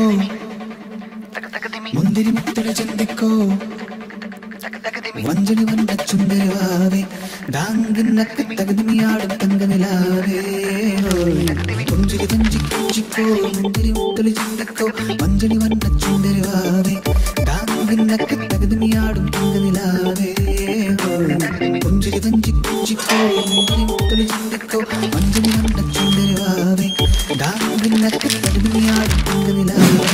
മുന്തിരി മുത്തട ചിന്തിക്കോ വഞ്ചനി വണ്ട ചുണ്ടരവാവേ ഡാങ്കിന്നൊക്കെ തകതിമിയാടും തങ്കനിലാവേ കൊഞ്ചിരി കൊഞ്ചി കൊഞ്ചിക്കോ മുന്തിരി മുത്തളി ചിന്തക്കോ വഞ്ചനി വണ്ട ചുണ്ടരവാവേ ഡാങ്കിന്നൊക്കെ തകതിമിയാടും തങ്കനിലാവേ കൊഞ്ചിരി കൊഞ്ചി കൊഞ്ചിക്കോ മുന്തിരി മുത്തളി ചിന്തക്കോ വഞ്ചനി വണ്ട ചുണ്ടരവാവേ ഡാങ്കിന്നൊക്കെ തകതിമിയാടും തങ്കനിലാവേ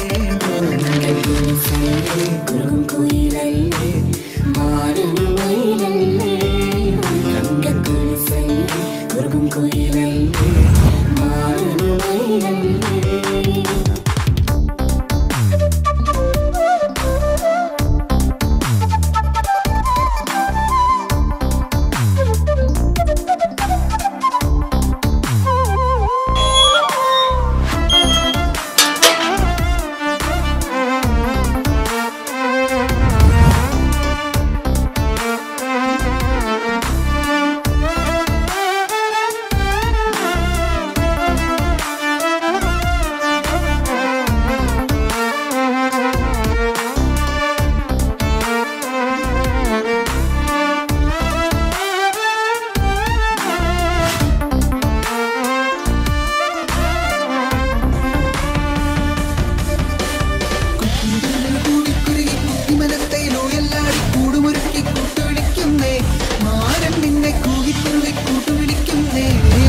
കൂടിക്കുരുകി കുത്തിമനത്തൈലോ എല്ലാടി കൂടുമൊരുക്കി കൂട്ടുവിളിക്കുന്നേ മാരൻ നിന്നെ കൂകിക്കുരുകി കൂട്ടുവിളിക്കുന്നേ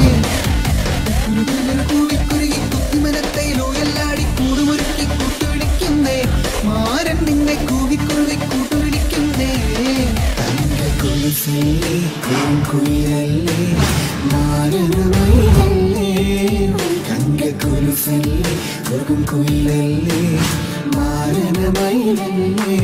കൂടിക്കുരുകി കുത്തിമനത്തൈലോ എല്ലാടി കൂടുമൊരുക്കി കൂട്ടുവിളിക്കുന്നേ മാരൻ നിന്നെ കൂകിക്കുരുകി കൂട്ടുവിളിക്കുന്നേ കുലസല്ലേ കുയിലല്ലേ മാരനമയിലല്ലേ കങ്ക കുലസല്ലേ കുറുകും കുയിലല്ലേ മാരനമയിലല്ലേ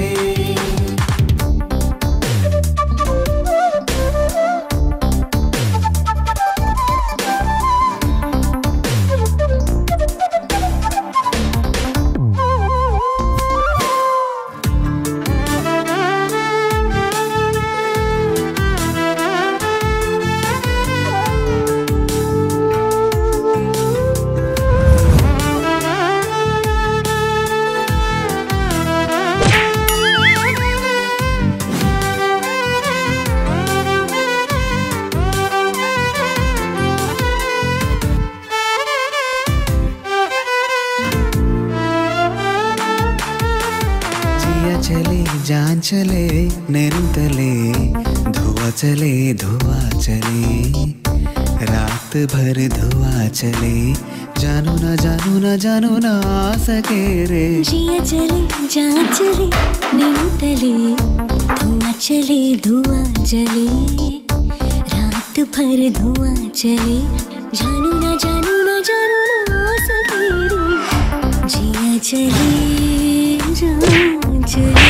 जिया चले जान चले नैन तले धुआ चले धुआ चले रात भर धुआ चले जानू ना जानू ना जानू ना आ सके रे जिया चले जा चले निंतले धुआं चले धुआं जले रात भर धुआं चले जानू ना जानू ना जानू ना सके रे जिया चले जा चले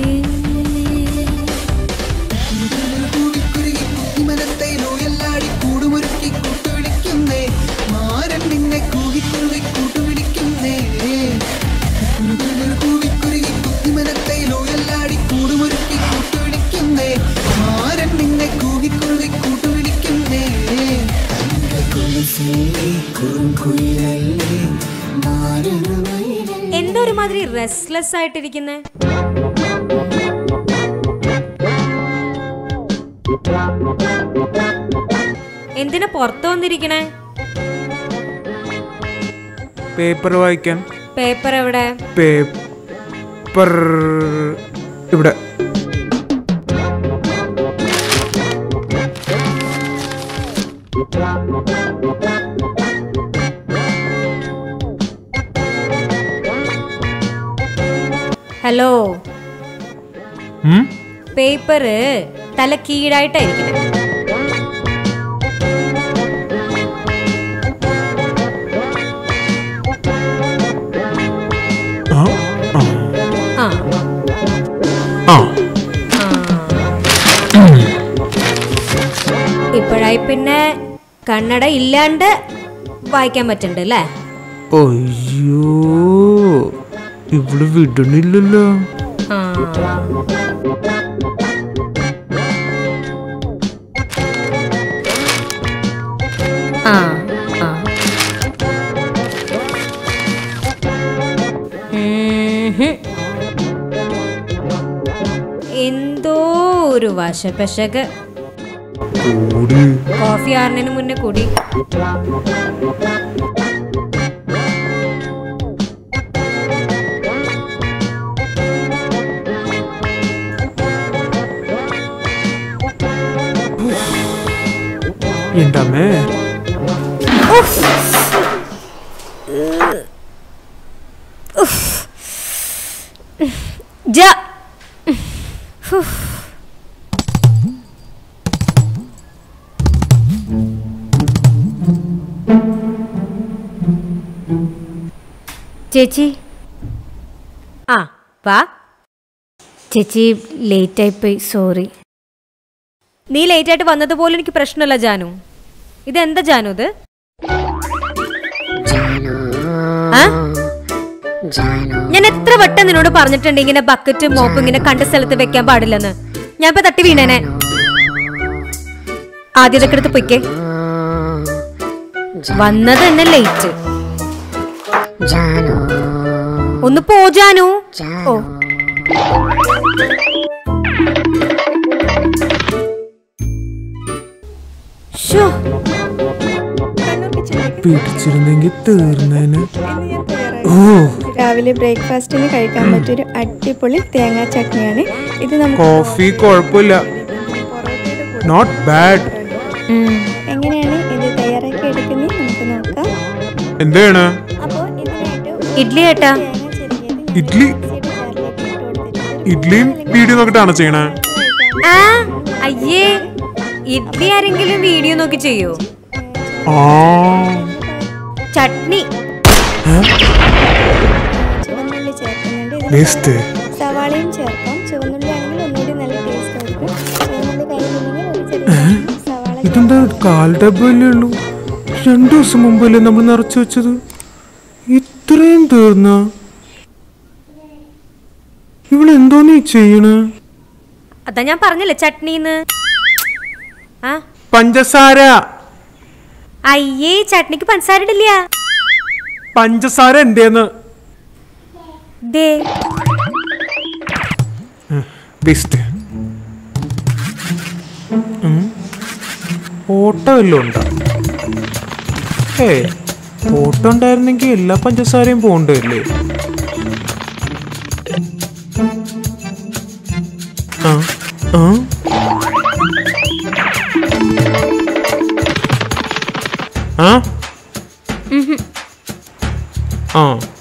കൂടിക്കുരുകി കുത്തിമനത്തൈലോ എല്ലാടി കൂടുമൊരുക്കി കൂട്ടുവിളിക്കുന്നേ മാരൻ നിന്നെ കൂകിക്കുരുകി കൂട്ടുവിളിക്കുന്നേ കൂടിക്കുരുകി കുത്തിമനത്തൈലോ എല്ലാടി കൂടുമൊരുക്കി കൂട്ടുവിളിക്കുന്നേ മാരൻ നിന്നെ കൂകിക്കുരുകി കൂട്ടുവിളിക്കുന്നേ കുലസല്ലേ കുറും കുയിലല്ലേ മാരനമയിലല്ലേ എന്താ ഒരുമാതിരി റെസ്റ്റ്ലെസ് ആയിട്ടിരിക്കുന്നേ എന്തിനാ പുറത്തു വന്നിരിക്കണേ പേപ്പർ വായിക്കാൻ പേപ്പർ എവിടെ പേപ്പർ ഇവിടെ ഹലോ ഉം? പേപ്പർ തല കീഴായിട്ടായിരിക്കണേ ആ, ആ, ആ ആ. ഇപ്പോഴായി പിന്നെ കണ്ണട ഇല്ലാണ്ട് വായിക്കാൻ പറ്റുന്നുണ്ട് അല്ലേ അയ്യോ ഇവിടെ വിടണില്ലല്ലോ ആ ആ ആ ഉഹും. എന്തോ ഒരു വശപശക് ഓടി കോഫി ആറിനു മുന്നേ കുടി എൻ്റെ അമ്മേ ജ ചേച്ചി ആ വാ ചേച്ചി ലേറ്റായിപ്പോയി സോറി നീ ലേറ്റായിട്ട് വന്നതുപോലെ എനിക്ക് പ്രശ്നമല്ല ജാനു ഇതെന്താ ജാനു ഇത് ആ? ഞാൻ എത്ര വട്ടം നിന്നോട് പറഞ്ഞിട്ടുണ്ട് ഇങ്ങനെ ബക്കറ്റ് മോപ്പ് ഇങ്ങനെ കണ്ട സ്ഥലത്ത് വെക്കാൻ പാടില്ലെന്ന് ഞാൻ ഇപ്പൊ തട്ടി വീണേനെ ആദ്യം ഇതൊക്കെ എടുത്ത് പൊയ്ക്കേ വന്നത് തന്നെ ലേറ്റ് ഒന്ന് പോ ജാനു ഓ ശോ പിടിച്ചിരുന്നെങ്കിൽ തീർന്നേന് ഓ രാവിലെ ബ്രേക്ക്ഫാസ്റ്റിന് കഴിക്കാൻ പറ്റിയൊരു അടിപൊളി തേങ്ങാ ചട്നിയാണ് ഇത് നമുക്ക് കോഫി കുഴപ്പമില്ല നോട്ട് ബാഡ് എങ്ങനെയാണ് ഇത് തയ്യാറാക്കി എടുക്കുന്നത് നമുക്ക് നോക്കാം എന്താണ് അപ്പോൾ ഇതിനായിട്ട് ഇഡ്ലി ഏട്ടാ തേങ്ങ ചെറിയത് ഇഡ്ലി മിക്സിയുടെ ജാറിലേക്ക് ഇട്ട് കൊടുത്തിട്ട് ഇഡ്ലിയും വീഡിയോ നോക്കിട്ടാണ് ചെയ്യണേ ആ അയ്യേ ഇഡ്ലി ആരെങ്കിലും വീഡിയോ നോക്കി ചെയ്യോ ആ ചട്നി ചുവന്നുള്ളി ചേർക്കുന്നുണ്ട് ഇത് വേസ്റ്റ് സവാളയും ചേർക്കാം ചുവന്നുള്ളി ആണെങ്കിൽ ഒന്നുകൂടി നല്ല ടേസ്റ്റ് ആയിരിക്കും ചുവന്നുള്ളി കഴിയുന്നില്ലെങ്കിൽ ഒരു ചെറിയ സവാള ഇതെന്താ കാൽ ഡബ്ബല്ലേ ഉള്ളൂ രണ്ടു ദിവസം മുമ്പല്ലേ നമ്മൾ നിറച്ചു വെച്ചത് ഇത്രയും തീർന്ന ഇവളെന്തോ നീ ചെയ്യണ അതാ ഞാൻ പറഞ്ഞില്ലേ ചട്നിന്ന് ആ പഞ്ചസാര അയ്യേ ചട്നിക്ക് പഞ്ചസാര ഇടില്ല പഞ്ചസാര എന്റേന്ന് ദേ വേസ്റ്റ് ഓട്ടോ വല്ലതും ഉണ്ടോ ഏ ഓട്ടോ ഉണ്ടായിരുന്നെങ്കിൽ എല്ലാ പഞ്ചസാരയും പോണ്ടല്ലേ ആ ആ ആ ആ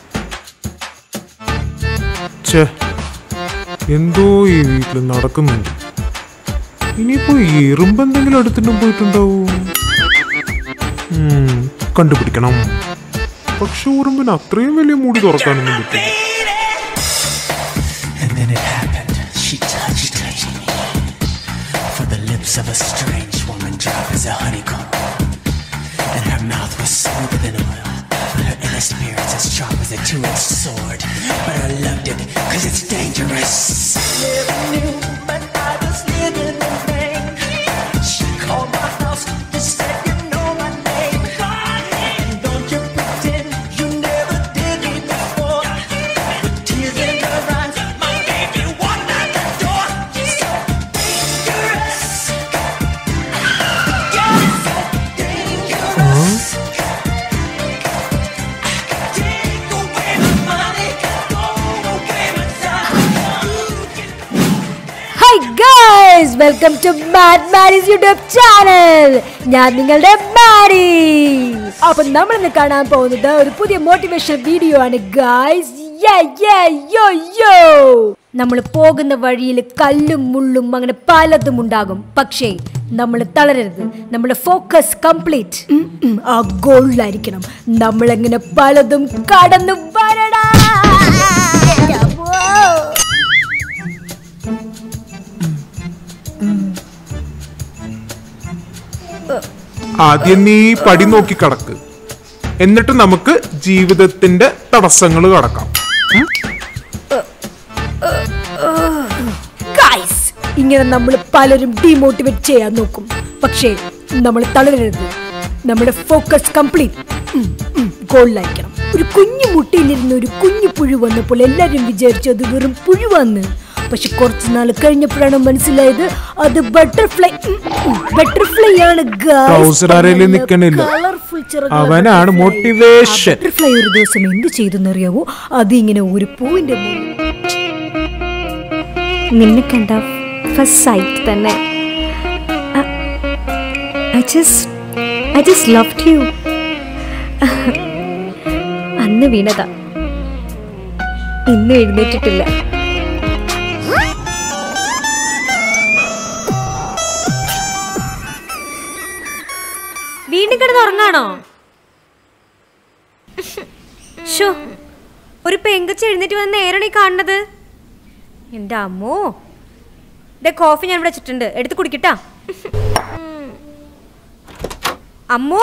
ഛേ എന്തോ ഈ വീട്ടിൽ നടക്കുന്നുണ്ട് ഇനിയിപ്പോ എറുമ്പ് എന്തെങ്കിലും എടുത്തിട്ടും പോയിട്ടുണ്ടാവും ഉം, കണ്ടുപിടിക്കണം പക്ഷെ ഉറുമ്പിന് അത്രയും വലിയ മൂടി തുറക്കാനൊന്നും പറ്റില്ല And then it happened. She touched me. For the lips of a strange woman drop as a honeycomb. And her mouth was smoother than oil. But her inner spirit's as sharp as a two-edged sword. But I loved it, cause it's dangerous. Never knew, but I was living in vain. She called my house, just said you know my name. And don't you pretend you never did me before. With tears in her eyes, my baby walked out the door. So dangerous. You're so dangerous. Take away my money, go away my time. Hi guys welcome to mad Mary's YouTube channel ഞാൻ നിങ്ങളുടെ മാരി അപ്പൊ നമ്മൾ ഇന്ന് കാണാൻ പോകുന്നത് ഒരു പുതിയ motivation video ആണ് ഗൈസ് നമ്മൾ പോകുന്ന വഴിയിൽ കല്ലും മുള്ളും അങ്ങനെ പലതും ഉണ്ടാകും പക്ഷേ നമ്മൾ തളരരുത് നമ്മുടെ ഫോക്കസ് കംപ്ലീറ്റ് ആ ഗോളിലായിരിക്കണം നമ്മളെങ്ങനെ പലതും കടന്നു വരടാ ആദ്യം നീ പടി നോക്കി കടക്ക് എന്നിട്ട് നമുക്ക് ജീവിതത്തിന്റെ തടസ്സങ്ങൾ കടക്കാം ഗൈസ് ഇങ്ങനെ നമ്മൾ പലരും ഡിമോട്ടിവേറ്റ് ചെയ്യാൻ നോക്കും പക്ഷേ നമ്മൾ തളരരുത് നമ്മുടെ ഫോക്കസ് കംപ്ലീറ്റ് ഗോളിലായിരിക്കണം ഒരു കുഞ്ഞു മുട്ടയിലിരുന്ന ഒരു കുഞ്ഞു പുഴു വന്നപ്പോൾ എല്ലാരും വിചാരിച്ചു അത് വെറും പുഴുവാന്ന് പക്ഷെ കുറച്ചു നാൾ കഴിഞ്ഞപ്പോഴാണ് മനസ്സിലായത് അത് ബട്ടർഫ്ലൈ ബട്ടർഫ്ലൈ ആണ് Trouser അരയില് നിക്കണില്ല. അവനാണ് motivation. ബട്ടർഫ്ലൈ ഒരു ദിവസം എന്ത് ചെയ്തെന്നറിയാവോ അതിങ്ങനെ ഒരു പൂവിന്റെ മുകളിൽ നിന്നെ കണ്ട ഫസ്റ്റ് സൈറ്റ് തന്നെ I just I just loved you അന്ന് വീണതാ ഇന്ന് എഴുന്നേറ്റിട്ടില്ല വീണ്ടും കിടന്ന് ഉറങ്ങാണോ ഷോ ഒരു പെങ്കച്ച് എഴുന്നേറ്റ് വന്ന് നേരാണ് ഈ കാണുന്നത് എൻ്റെ അമ്മോ ഇതേ കോഫി ഞാൻ ഇവിടെ വെച്ചിട്ടുണ്ട് എടുത്ത് കുടിക്കട്ടാ അമ്മോ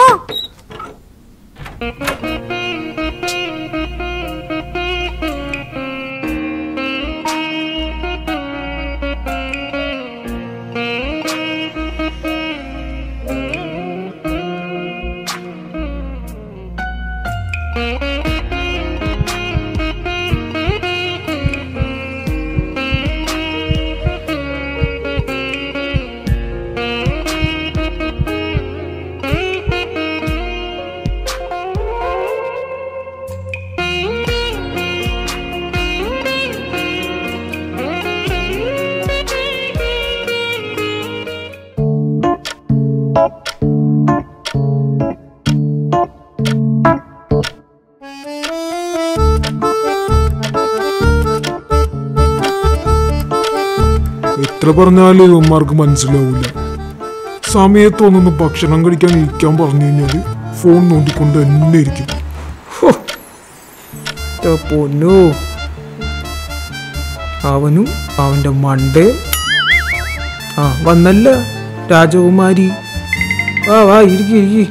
എത്ര പറഞ്ഞാലും ഇവന്മാർക്ക് മനസ്സിലാവൂല സമയത്തൊന്നൊന്ന് ഭക്ഷണം കഴിക്കാൻ ഇരിക്കാൻ പറഞ്ഞു കഴിഞ്ഞാൽ ഫോൺ നോക്കിക്കൊണ്ട് തന്നെ ഇരിക്കും ഹോ. ന്റെ പൊന്നോ അവനും അവന്റെ മണ്ടേ ആ വന്നല്ല രാജകുമാരി വാ വാ ഇരിക്കി ഇരിക്കി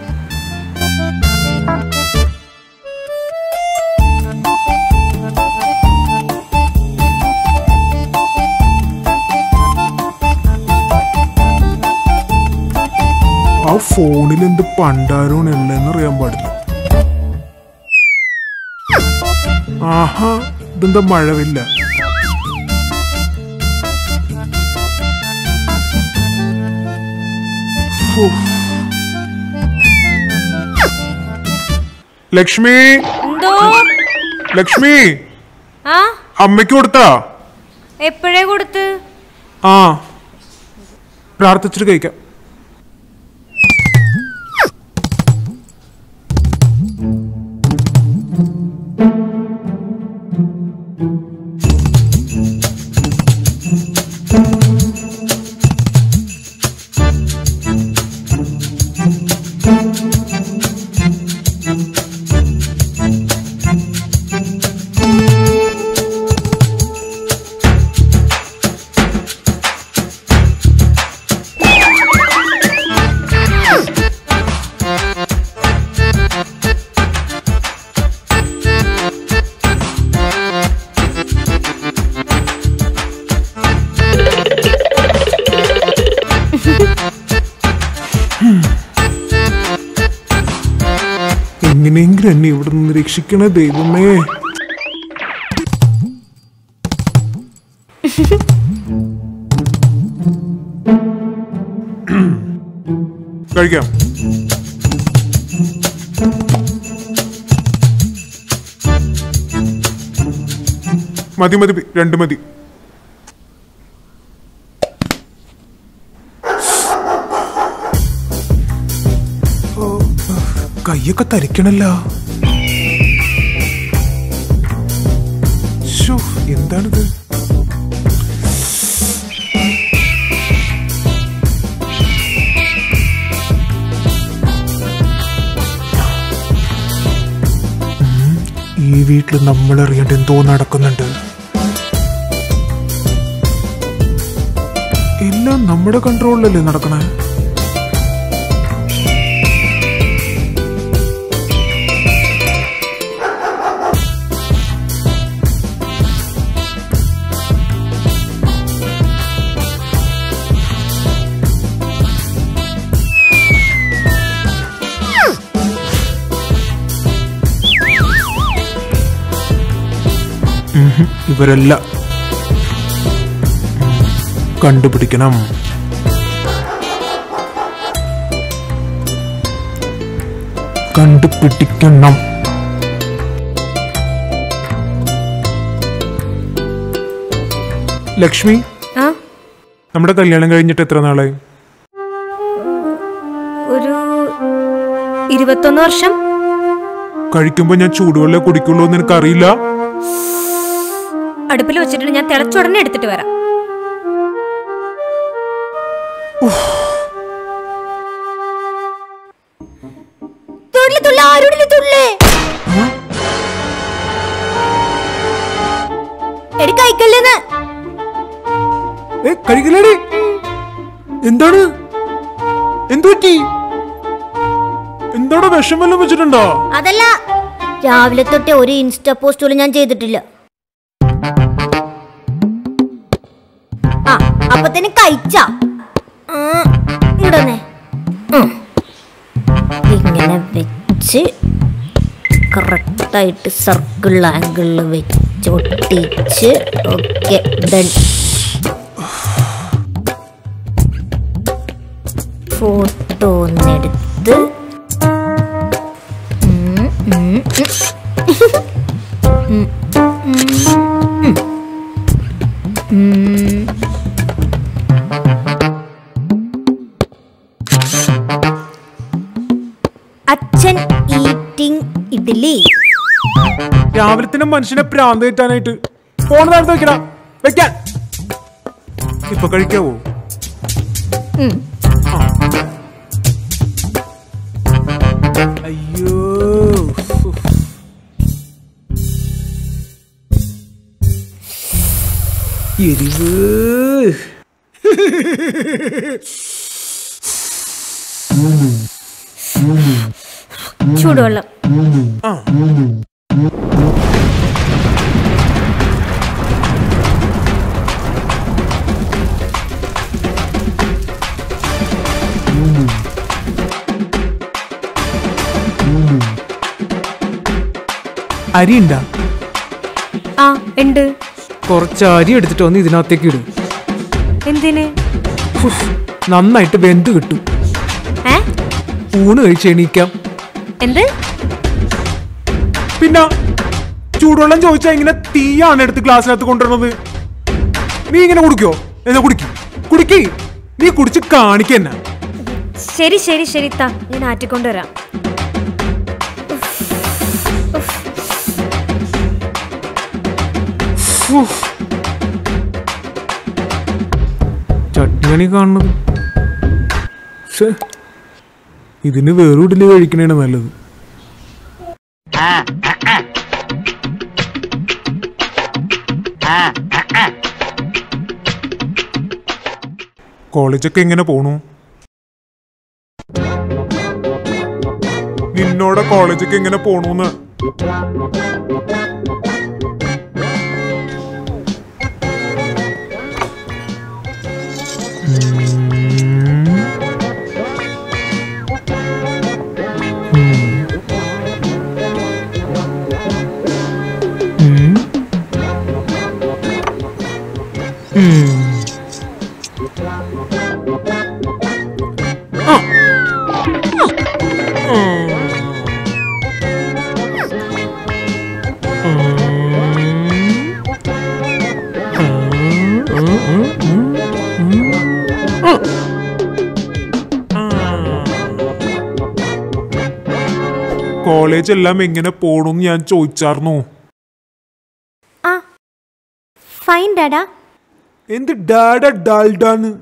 ആ ഫോണിൽ എന്ത് പണ്ടാരമാണ് ഉള്ളതെന്ന് അറിയാൻ പാടില്ല ആഹാ ഇതെന്താ മഴവില്ല ഫു. ലക്ഷ്മി എന്തോ ലക്ഷ്മി ആ അമ്മയ്ക്ക് കൊടുത്താ എപ്പോഴേ കൊടുത്ത് ആ പ്രാർത്ഥിച്ചിട്ട് കഴിക്കാം എങ്ങനെയെങ്കിലും എന്നെ ഇവിടെ നിന്ന് രക്ഷിക്കണേ ദൈവമേ കഴിക്കാം മതി മതി രണ്ട് മതി കയ്യൊക്കെ തരിക്കണല്ലോ ശ്ശോ, എന്താണിത് ഉം, ഈ വീട്ടിൽ നമ്മൾ അറിയേണ്ട എന്തോ നടക്കുന്നുണ്ട് എല്ലാം നമ്മുടെ കൺട്രോളിലല്ലേ നടക്കണേ ഇവരല്ല കണ്ടുപിടിക്കണം കണ്ടുപിടിക്കണം ലക്ഷ്മി ആ നമ്മുടെ കല്യാണം കഴിഞ്ഞിട്ട് എത്ര നാളായി ഒരു ഇരുപത്തൊന്ന് വർഷം കഴിക്കുമ്പോ ഞാൻ ചൂടുവെള്ളം കുടിക്കുള്ളൂ എന്ന് എനിക്കറിയില്ല അടുപ്പിൽ വെച്ചിട്ട് ഞാൻ തിളച്ചുടനെ എടുത്തിട്ട് വരാം തുള്ളി തുള്ളി ആരുടെ തുള്ളി എടി കഴിക്കല്ലേന്ന് ഏ കഴിക്കില്ലേടി എന്താണ് എന്തു പറ്റി എന്താണ് വിഷം വല്ലതും വെച്ചിട്ടുണ്ടോ അതല്ല രാവിലെ തൊട്ടേ ഒരു ഇൻസ്റ്റാ പോസ്റ്റ് പോലും ഞാൻ ചെയ്തിട്ടില്ല ആ അപ്പൊ തന്നെ കഴിച്ച ഇങ്ങടന്നെ ഇങ്ങനെ വെച്ച് കറക്റ്റായിട്ട് സർക്കിൾ ആംഗിളിൽ വെച്ച് ഒട്ടിച്ച് ഓക്കെ ഡൺ ഫോട്ടോ ഒന്നെടുത്ത് അച്ഛൻ ഈറ്റിംഗ് ഇഡ്ഡലി രാവിലെ തന്നെ മനുഷ്യനെ പ്രാന്ത് കിട്ടാനായിട്ട് ഫോൺ താഴ്ത്ത് വെക്കടാ വെക്കാൻ ഇപ്പൊ കഴിക്കാവോ ആ. അയ്യോ എരിവ് ചൂടുവെള്ളം ആ അരി ഉണ്ടാ ആ ഉണ്ട് കുറച്ച് അരി എടുത്തിട്ട് വന്ന് ഇതിനകത്തേക്ക് ഇടും എന്തിന് നന്നായിട്ട് വെന്ത് കിട്ടും ഏ ഊണ് കഴിച്ച് എണീക്കാം എന്ത് പിന്നെ ചൂടുവെള്ളം ചോദിച്ചാൽ ഇങ്ങനെ തീയാണ് എടുത്ത് ഗ്ലാസ്സിനകത്ത് കൊണ്ടുവരുന്നത് നീ ഇങ്ങനെ കുടിക്കോ എന്നാ കുടിക്ക് കുടിക്ക് നീ കുടിച്ച് കാണിക്കന്നെ ശരി ശരി ശരി താ ഞാൻ ആറ്റിക്കൊണ്ടുവരാം ചട്നിയാണ് ഈ കാണുന്നത് ശ്ശേ, ഇതിന് വേറെ ഇഡലി കഴിക്കണേണ് നല്ലത് കോളേജൊക്കെ എങ്ങനെ പോണു നിന്നോടെ കോളേജൊക്കെ എങ്ങനെ പോണൂന്ന് ഉം. ഉം. ആ. കോളേജ് എല്ലാം എങ്ങനെ പോണെന്ന് ഞാൻ ചോദിച്ചാർന്നു ആ ഫൈൻ ഡാഡാ എന്ത് ഡാഡ ഡാൽഡാന്ന്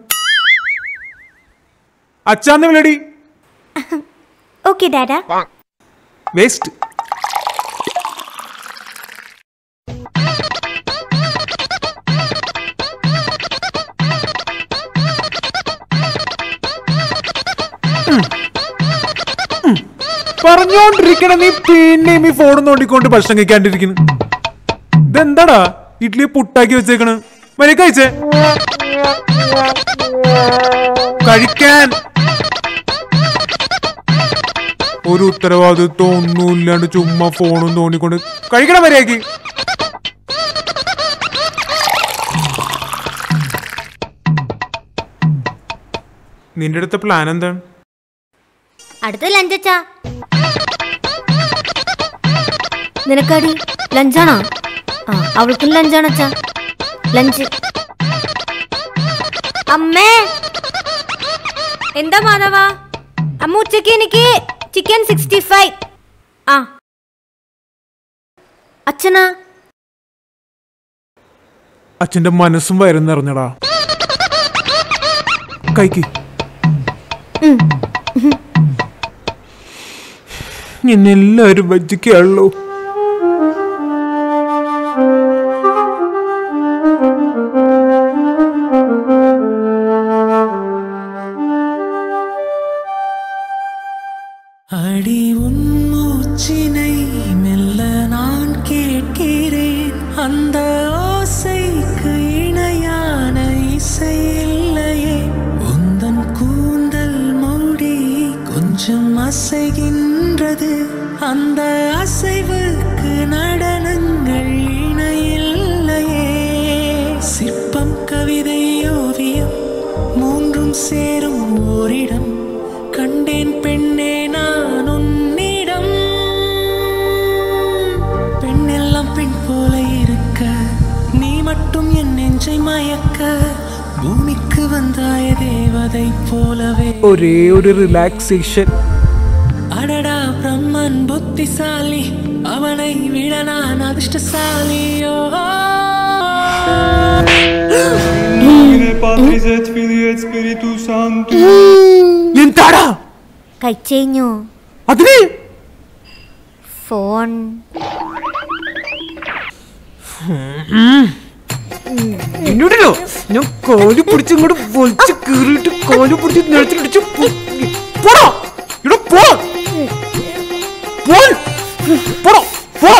അച്ഛാന്ന് വിളടി ഓക്കെ ഡാഡാ വേസ്റ്റ് പറഞ്ഞോണ്ടിരിക്കണ നീ പിന്നെയും ഈ ഫോൺ നോണ്ടിക്കൊണ്ട് ഭക്ഷണം കഴിക്കാണ്ടിരിക്കുന്നു ഇതെന്താടാ ഇഡ്ഡലി പുട്ടാക്കി വെച്ചേക്കണ് മരി കഴിച്ചേ കഴിക്കാൻ ഒരു ഉത്തരവാദിത്വം ഒന്നുമില്ലാണ്ട് ചുമ്മാ ഫോണും തോന്നിക്കൊണ്ട് കഴിക്കണം മര്യാദക്ക് നിന്റെ അടുത്ത പ്ലാൻ എന്താണ് അടുത്ത ലഞ്ചച്ചാ നിനക്കടി ലഞ്ചാണോ ആ അവൾക്കും ലഞ്ചാണച്ചാ ലഞ്ച് അമ്മേ എന്താ മാധവ അമ്മ ഉച്ചക്ക് എനിക്ക് ചിക്കൻ സിക്സ്റ്റി ഫൈവ് ആ അച്ഛനാ അച്ഛന്റെ മനസ്സും വയറും നിറഞ്ഞടാ കൈക്ക് എന്നെല്ലാരും വഞ്ചിക്കാണല്ലോ அடி உன் மூச்சினை மெல்ல நான் கேட்கிறேன் அந்த ஓசைக்கு இணையான இசை இல்லையே உந்தன் கூந்தல் மூடி கொஞ்சம் அசைகின்றது அந்த அசைவுக்கு நடனங்கள் இணையில்லையே சிற்பம் கவிதை ஓவியம் மூன்றும் சேரும் ஓரிடம் கண்டேன் பெண்ணே நான் உன்னிடம் பெண்ணெல்லாம் பெண் போல இருக்க நீ மட்டும் என் நெஞ்சை மயக்க பூமிக்கு வந்தாய தேவதை போலவே ഒരേ ഒരു റിലാക്സേഷൻ அடடா பிரம்மன் புத்திசாலி அவனை விட நான் அதிர்ஷ்டசாலியோ Patris et Filii et Spiritus Sanctus. എന്താടാ കഴിച്ചു അതിന് ഫോൺ എന്നോടല്ലോ ഞാൻ കോല് പിടിച്ച് ഇങ്ങോട്ട് വലിച്ച് കീറിയിട്ട് കോല് പിടിച്ച് നിലത്തിലിടിച്ച് പോ- പോടാ ഇവിടെ പോ പോൻ. പോടാ പോ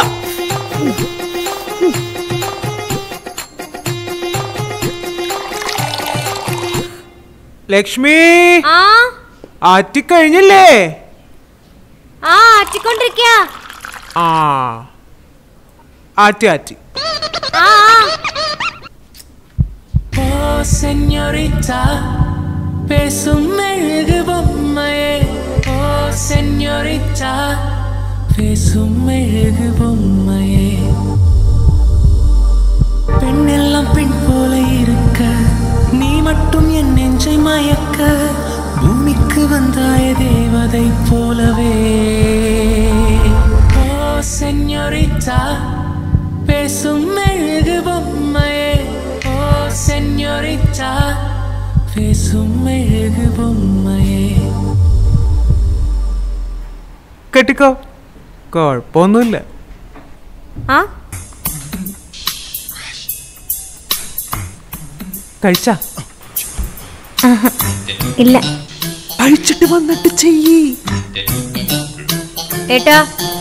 ലക്ഷ്മി ആ ആറ്റിക്കഴിഞ്ഞില്ലേ ആ ആറ്റിക്കൊണ്ടിരിക്ക ആ ആറ്റി ആറ്റി ആ ആ. ஓ செஞ்சோரிட்டா பேசும் மெழுகு பொம்மையே ஓ செஞ்சோரிட்டா பேசும் மெழுகு பொம்மையே பெண்ணெல்லாம் பெண் போல இருக்க நீ மட்டும் என் நெஞ்சை மயக்க பூமிக்கு வந்தாய தேவதை போலவே ஓ செஞ்சோரிட்டா பேசும் மெழுகு பொம்மையே ஓ செஞ்சோரிட்டா பேசும் மெழுகு பொம்மையே കെട്ടിക്കോ കുഴപ്പമൊന്നുമില്ല ആ കഴിച്ചാ ഇല്ല കഴിച്ചിട്ട് വന്നിട്ട് ചെയ്യ് ഏട്ടാ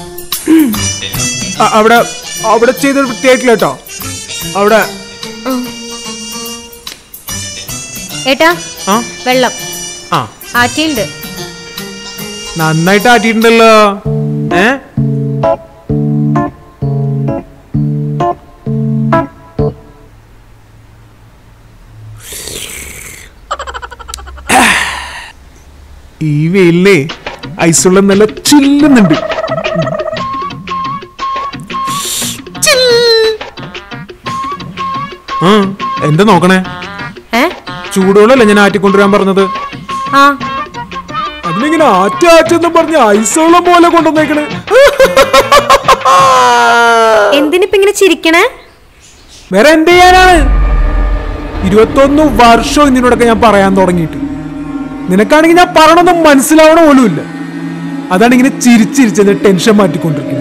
അ- അവിടെ അവിടെ ചെയ്ത വൃത്തിയായിട്ടില്ല കേട്ടോ അവിടെ ഏട്ടാ ആ വെള്ളം ആ ആറ്റിയുണ്ട് നന്നായിട്ട് ആട്ടിയിട്ടുണ്ടല്ലോ ഏ ഈ വെയിലിനെ ഐസുള്ള നല്ല ചില്ലുന്നുണ്ട് ആ എന്താ നോക്കണേ ഏ ചൂടുവെള്ളല്ലേ ഞാൻ ആറ്റിക്കൊണ്ടുവരാൻ പറഞ്ഞത് ആ അതിനിങ്ങനെ ആറ്റ ആറ്റെന്നും പറഞ്ഞ് ഐസോളം പോലെ കൊണ്ടുവന്നേക്കണ് എന്തിനിപ്പ ഇങ്ങനെ ചിരിക്കണേ വേറെ എന്ത് ചെയ്യാനാണ് ഇരുപത്തൊന്ന് വർഷം നിന്നോടൊക്കെ ഞാൻ പറയാൻ തുടങ്ങിയിട്ട് നിനക്കാണെങ്കിൽ ഞാൻ പറയണൊന്നും മനസ്സിലാവണ പോലും ഇല്ല അതാണ് ഇങ്ങനെ ചിരിച്ചിരിച്ചത് ടെൻഷൻ മാറ്റിക്കൊണ്ടിരിക്കുന്നത്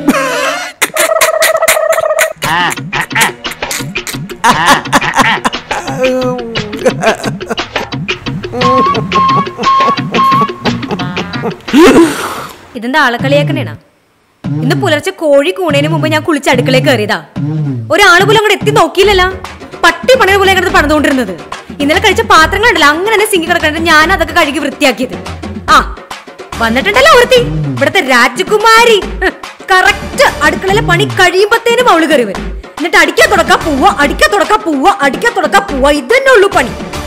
ഇതെന്താ ആളെ കളിയാക്കണേണ ഇന്ന് പുലർച്ചെ കോഴി കൂണേന് മുമ്പ് ഞാൻ കുളിച്ച് അടുക്കളയിൽ കയറിയതാ ഒരാള് പോലും അങ്ങോട്ട് എത്തി നോക്കിയില്ലല്ല പട്ടി പണിത പോലെ കിടന്ന് പണിതുകൊണ്ടിരുന്നത് ഇന്നലെ കഴിച്ച പാത്രങ്ങളുണ്ടല്ലോ അങ്ങനെ തന്നെ സിങ്കി കിടക്കണ്ട ഞാൻ അതൊക്കെ കഴുകി വൃത്തിയാക്കിയത് ആ വന്നിട്ടുണ്ടല്ലോ ഒരുത്തി ഇവിടത്തെ രാജകുമാരി കറക്റ്റ് അടുക്കളയിലെ പണി കഴിയുമ്പത്തേനും അവള് കയറി വരും എന്നിട്ട് അടിക്കാൻ തുടക്കാൻ പോവുക അടിക്കാൻ തുടക്കാൻ പോവുക അടിക്കാൻ തുടക്കാൻ പോവുക ഇതന്നെ ഉള്ളൂ പണി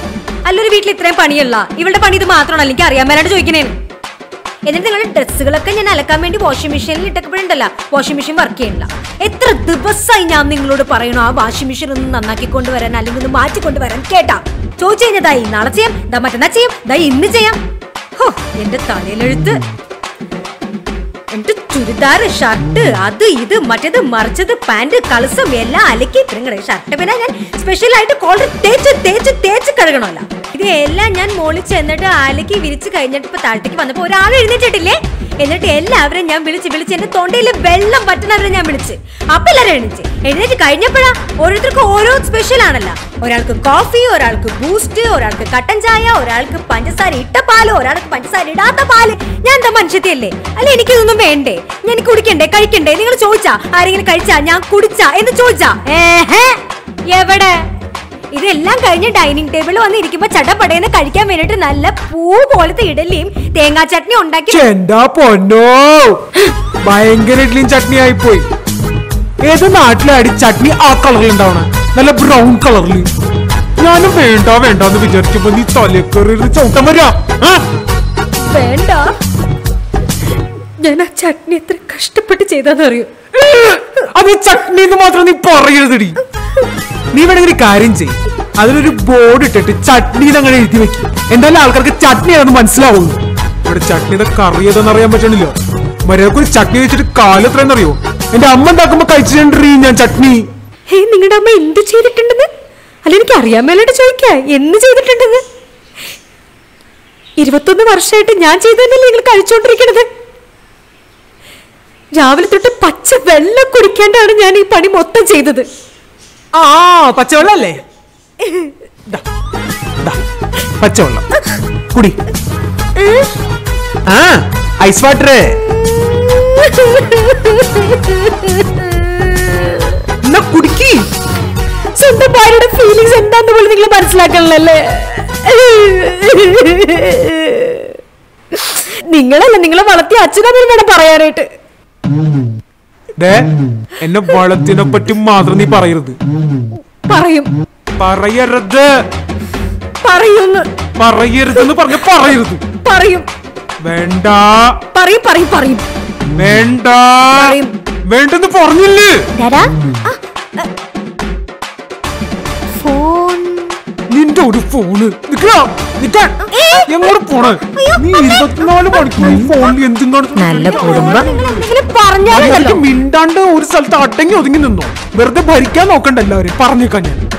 അല്ലൊരു വീട്ടിൽ ഇത്രയും പണിയല്ല ഇവളുടെ പണി ഇത് മാത്രമാണ് എനിക്ക് അറിയാൻ മേലാണ്ട് ചോദിക്കണേ എന്നിട്ട് നിങ്ങളുടെ ഡ്രസ്സുകളൊക്കെ ഞാൻ അലക്കാൻ വേണ്ടി വാഷിംഗ് മെഷീനിൽ ഇട്ടപ്പോഴുണ്ടല്ല വാഷിംഗ് മെഷീൻ വർക്ക് ചെയ്യണില്ല എത്ര ദിവസമായി ഞാൻ നിങ്ങളോട് പറയണു ആ വാഷിംഗ് മെഷീൻ ഒന്ന് നന്നാക്കി കൊണ്ടുവരാൻ അല്ലെങ്കിൽ ഒന്ന് മാറ്റി കൊണ്ടുവരാൻ കേട്ടാ ചോദിച്ചു കഴിഞ്ഞാൽ ദാ ഈ നാളെ ചെയ്യാം ദാ മറ്റന്നാ ചെയ്യാം ദാ ഇന്ന് ചെയ്യാം ഹോ എന്റെ തലയിലെഴുത്ത് എന്റെ ചുരിദാർ ഷർട്ട് അത് ഇത് മറ്റേത് മറിച്ചത് പാന്റ് കളസം എല്ലാം അലക്കി ഇത്രയും ഷർട്ട് പിന്നെ ഞാൻ സ്പെഷ്യൽ ആയിട്ട് കോളർ തേച്ച് തേച്ച് തേച്ച് കഴുകണമല്ല ഇത് എല്ലാം ഞാൻ മോളിൽ ചെന്നിട്ട് അലക്കി വിരിച്ച് കഴിഞ്ഞിട്ട് ഇപ്പൊ താഴത്തേക്ക് വന്നപ്പോ ഒരാൾ എഴുന്നേറ്റിട്ടില്ലേ എന്നിട്ട് എല്ലാവരും ഞാൻ വിളിച്ച് വിളിച്ച് എന്റെ തൊണ്ടയിൽ വെള്ളം പറ്റുന്നവരെ ഞാൻ വിളിച്ച് അപ്പൊ എല്ലാവരും എഴുന്നേറ്റ് എഴുന്നേറ്റ് കഴിഞ്ഞപ്പോഴാ ഓരോരുത്തർക്കും ഓരോ സ്പെഷ്യൽ ആണല്ലോ ഒരാൾക്ക് കോഫി ഒരാൾക്ക് ബൂസ്റ്റ് ഒരാൾക്ക് കട്ടൻ ചായ ഒരാൾക്ക് പഞ്ചസാര ഇട്ട പാല് ഒരാൾക്ക് പഞ്ചസാര ഇടാത്ത പാല് ഞാൻ എന്താ മനുഷ്യത്തിയല്ലേ അല്ല എനിക്കിതൊന്നും വേണ്ടേ ഞാൻ കുടിക്കണ്ടേ കഴിക്കണ്ടേ നിങ്ങൾ ചോദിച്ചാ ആരെങ്കിലും കഴിച്ചാ ഞാൻ കുടിച്ചാ എന്ന് ചോദിച്ചാ ഏഹേ എവിടെ ഇതെല്ലാം കഴിഞ്ഞ് ഡൈനിങ് ടേബിളിൽ വന്ന് ഇരിക്കുമ്പോ ചടപടയെന്ന് കഴിക്കാൻ വേണ്ടിട്ട് നല്ല പൂ പോലത്തെ ഇഡലിയും തേങ്ങാ ചട്നി ഉണ്ടാക്കി ചെണ്ടാ പൊന്നോ ഭയങ്കര ഇഡ്ലിയും ചട്നി ആയിപ്പോയി ഏത് നാട്ടിലാടി ചട്നി ആ കളറിൽ ഉണ്ടാവണ നല്ല ബ്രൗൺ കളറിൽ ഞാനും വേണ്ട വേണ്ട എന്ന് വിചാരിക്കുമ്പോ നീ തലക്കറി ചവിട്ടം വരാ വേണ്ട ഞാൻ ആ ചട്നി എത്ര കഷ്ടപ്പെട്ട് ചെയ്താന്നറിയോ അത് ഈ ചട്നി എന്ന് മാത്രം നീ പറയരുതടി നീ വേണമെങ്കിൽ ഒരു കാര്യം ചെയ്യും അതിലൊരു ബോർഡ് ഇട്ടിട്ട് ചട്നി അങ്ങനെ എഴുതി വെക്കും എന്തായാലും ആൾക്കാർക്ക് ചട്നി ആണെന്ന് മനസ്സിലാവുള്ളൂ ഇവിടെ ചട്നിയുടെ കറി ഏതെന്ന് അറിയാൻ പറ്റണില്ല മര്യാദക്ക് ഒരു ചട്നി വെച്ചിട്ട് കാലം എത്രയെന്നറിയോ എന്റെ അമ്മ ഉണ്ടാക്കുമ്പോ കഴിച്ചിട്ടുണ്ടീ ഞാൻ ചട്നി ഹേ നിങ്ങളുടെ അമ്മ എന്ത് ചെയ്തിട്ടുണ്ടെന്ന് അല്ല എനിക്ക് അറിയാൻ മേലോട്ട് ചോദിക്കാ എന്ത് ചെയ്തിട്ടുണ്ടെന്ന് ഇരുപത്തൊന്ന് വർഷമായിട്ട് ഞാൻ ചെയ്തതല്ലേ നിങ്ങൾ കഴിച്ചോണ്ടിരിക്കണത് രാവിലെ തൊട്ട് പച്ച വെള്ളം കുടിക്കാണ്ടാണ് ഞാൻ ഈ പണി മൊത്തം ചെയ്തത് ആ പച്ചവെള്ളല്ലേ ദാ, ദാ, പച്ചവെള്ളം കുടി ആ ഐസ് വാട്ടർ എന്നാ കുടിക്കി സ്വന്തം ഭാര്യയുടെ ഫീലിങ്സ് എന്താന്ന് പോലും നിങ്ങൾ മനസ്സിലാക്കണല്ലേ നിങ്ങളല്ല നിങ്ങളെ വളർത്തിയ അച്ഛനമ്മയും വേണം പറയാനായിട്ട് ദേ എന്നെ വളത്തിനെ പറ്റി മാത്രം നീ പറയരുത് പറയും പറയരുത് പറയൂന്ന് പറയരുതെന്ന് പറഞ്ഞ പറയരുത് പറയും വേണ്ട പറയും പറയും പറയും വേണ്ട പറയും. വേണ്ടെന്ന് പറഞ്ഞില്ലേ ഡാഡാ ഫോൺ നിന്റെ ഒരു ഫോണ് നിക്കടാ, നിക്കാൻ. എങ്ങോട്ട് പോണേ നീ ഇരുപത്തിനാല് മണിക്കൂർ ഈ ഫോണിൽ എന്തിനാണ് നല്ല കുടുംബം പറഞ്ഞാലുണ്ടല്ലോ മര്യാദയ്ക്ക് മിണ്ടാണ്ട് ഒരു സ്ഥലത്ത് അടങ്ങി ഒതുങ്ങി നിന്നോ വെറുതെ ഭരിക്കാൻ നോക്കണ്ട എല്ലാവരും പറഞ്ഞേക്കാൻ ഞാൻ